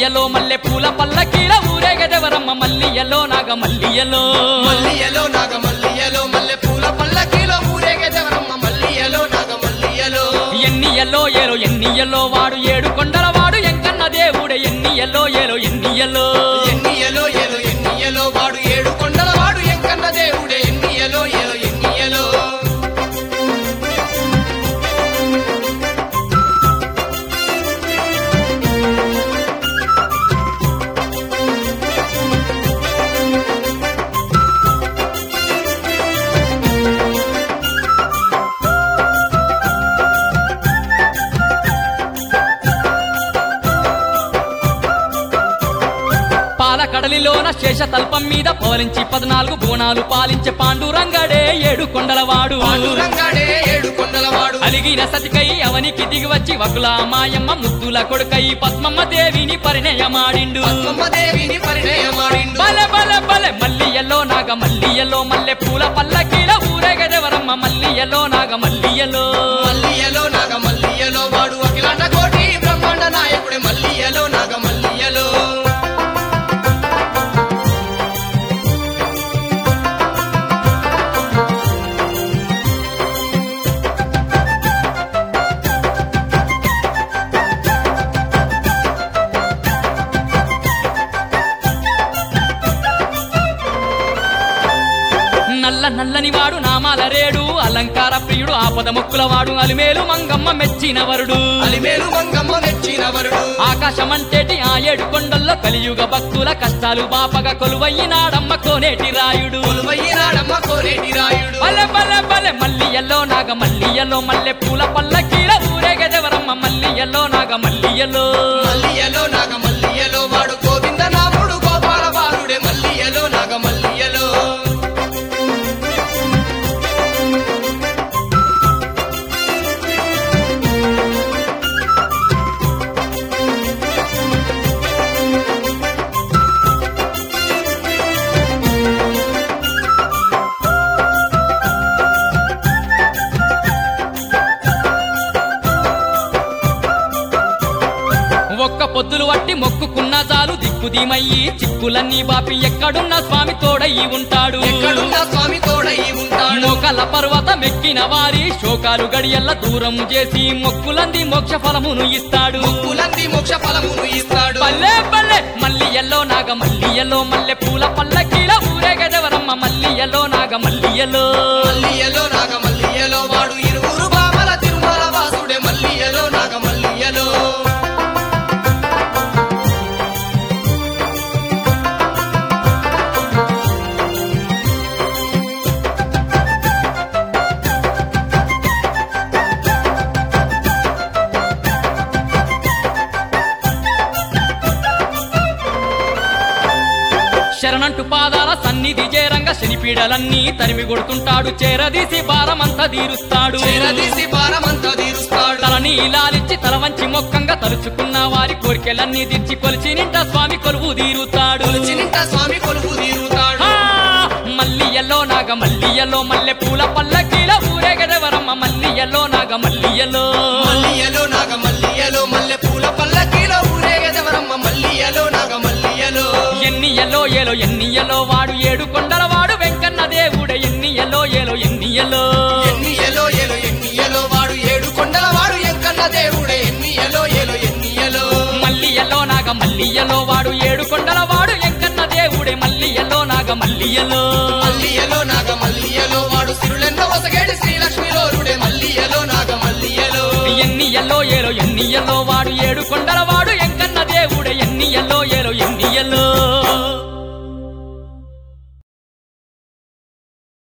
ఎన్నియలో మల్లె పూల పల్లకీల ఊరేగదెవరమ్మ మల్లియలో నాగ మల్లియలో మల్లియలో నాగ మల్లియలో మల్లె పూల పల్లకీలో ఊరేగెదవరమ్మ మల్లియలో నాగ మల్లియలో ఎన్నియలో ఏలో ఎన్నియలో వాడు ఏడు కొండల వాడు ఎంకన్న దేవుడే ఎన్నియలో ఏలో ఎన్నియలో ఎన్నియలో ఏలో ఎన్నియలో వాడు ఏడు కొండల వాడు ఎంకన్న దేవుడే ఎన్నియలో ఏలో ఎన్నియలో పాల కడలిలోన శేష తల్పం మీద పవలించి పద్నాలుగు బోనాలు పాలించే పాండురంగడే ఏడు కొండలవాడు పాండురంగాడే ఏడు కొండల వాడు అలిగిన సతికై అవనికి దిగి వచ్చి వకుల మాయమ్మ ముద్దుల కొడుకై పద్మమ్మ దేవిని పరిణయమాడిండు దేవిని పరిణయమాడిండు బలె బలె బలె మల్లియలో నాగ మల్లియలో మల్లె పూల పల్లకీల ఊరేగదెవరమ్మ మల్లియలో నాగ మల్లియలో మల్లియలో నాగ మల్లియలో వాడు అఖిలాండ కోటి బ్రహ్మాండ నాయకుడే మల్లియలో నాగ మల్లియలో నల్ల నల్లని వాడు నామాల రేడు అలంకార ప్రియుడు ఆపద మొక్కుల వాడు అలిమేలు మంగమ్మ మెచ్చిన వరుడు అలిమేలు మంగమ్మ మెచ్చిన వరుడు ఆకాశమంటేటి ఆ ఏడు కొండల్లో కలియుగ భక్తుల కష్టాలు బాపగా కొలువయ్యినాడమ్మ కోనేటి రాయుడు కొలువయ్యినాడమ్మ కోరేటి రాయుడు బలె బలె బలె మల్లియల్లో నాగ మల్లియల్లో మల్లె పూల పల్లకీల ఊరేగదెవరమ్మ మల్లియల్లో నాగ మల్లియల్లో మల్లియలో నాగ మల్లియలో వాడు గోవింద నాముడు గోపాల బాలుడే మల్లియలో నాగ మల్లియలో ఒక్క పొద్దులు వట్టి మొక్కుకున్న చాలు దిక్కుదీమయ్యి చిక్కులన్నీ బాపి ఎక్కడున్న స్వామి తోడయి ఉంటాడు ఎక్కడున్న స్వామి తోడయి ఉంటాడు మోకల పర్వతం ఎక్కిన వారి శోకాలు గడియల్ల దూరం చేసి మొక్కులంది మోక్ష ఫలమును ఇస్తాడు కులంది మోక్ష ఫలమును ఇస్తాడు పల్లె పల్లె మల్లియల్లో నాగ మల్లియలో మల్లె పూల పల్లకీల ఊరేగదెవరమ్మ మల్లియలో నాగ మల్లియలో మల్లియలో నాగ మల్లియలో వాడు ఇరువురు బామల తిరుమల వాసుడే మల్లియలో నాగ మల్లియలో శరణంటు పాదాల సన్నిధి చేరంగా శనిపీడలన్నీ తరిమి కొడుతుంటాడు చేరదీసి భారమంతా తీరుస్తాడు చేరదీసి భారమంతా తీరుస్తాడు తలని లాలిచ్చి తల వంచి మొక్కంగా తలుచుకున్న వారి కోరికలన్నీ తీర్చి కొలిచి నింట స్వామి కొలువు తీరుతాడు చినింట స్వామి కొలుపు తీరుతాడు ఆ! మల్లియలో నాగ మల్లియలో మల్లె పూల పల్లకీల ఊరేగదెవరమ్మ మల్లియలో నాగ మల్లియలో మల్లియలో నాగ మల్లియలో మల్లె పూల పల్లకీలో ఊరేగదెవరమ్మ మల్లియలో నాగ మల్లియలో ఎన్నియలో ఏలో ఎన్నియలో వాడు ఏడు కొండల వాడు వెంకన్న దేవుడ ఎన్నియలో ఏలో ఎన్నియలో ఎన్నియలో ఎలో ఎన్నియలో వాడు ఏడు కొండల వాడు ఎంకన్న దేవుడే ఎన్నియలో ఎలో ఎన్నియలో మల్లియలో నాగ మల్లియలో వాడు ఏడు కొండల వాడు ఎంకన్న దేవుడే మల్లియలో నాగ మల్లియలో మల్లియలో నాగ మల్లియలో వాడు సిరులెన్నో వసగేడి శ్రీలక్ష్మిలోరుడే మల్లియలో నాగ మల్లియలో ఎన్నియలో ఏలో ఎన్నియలో వాడు ఏడు కొండల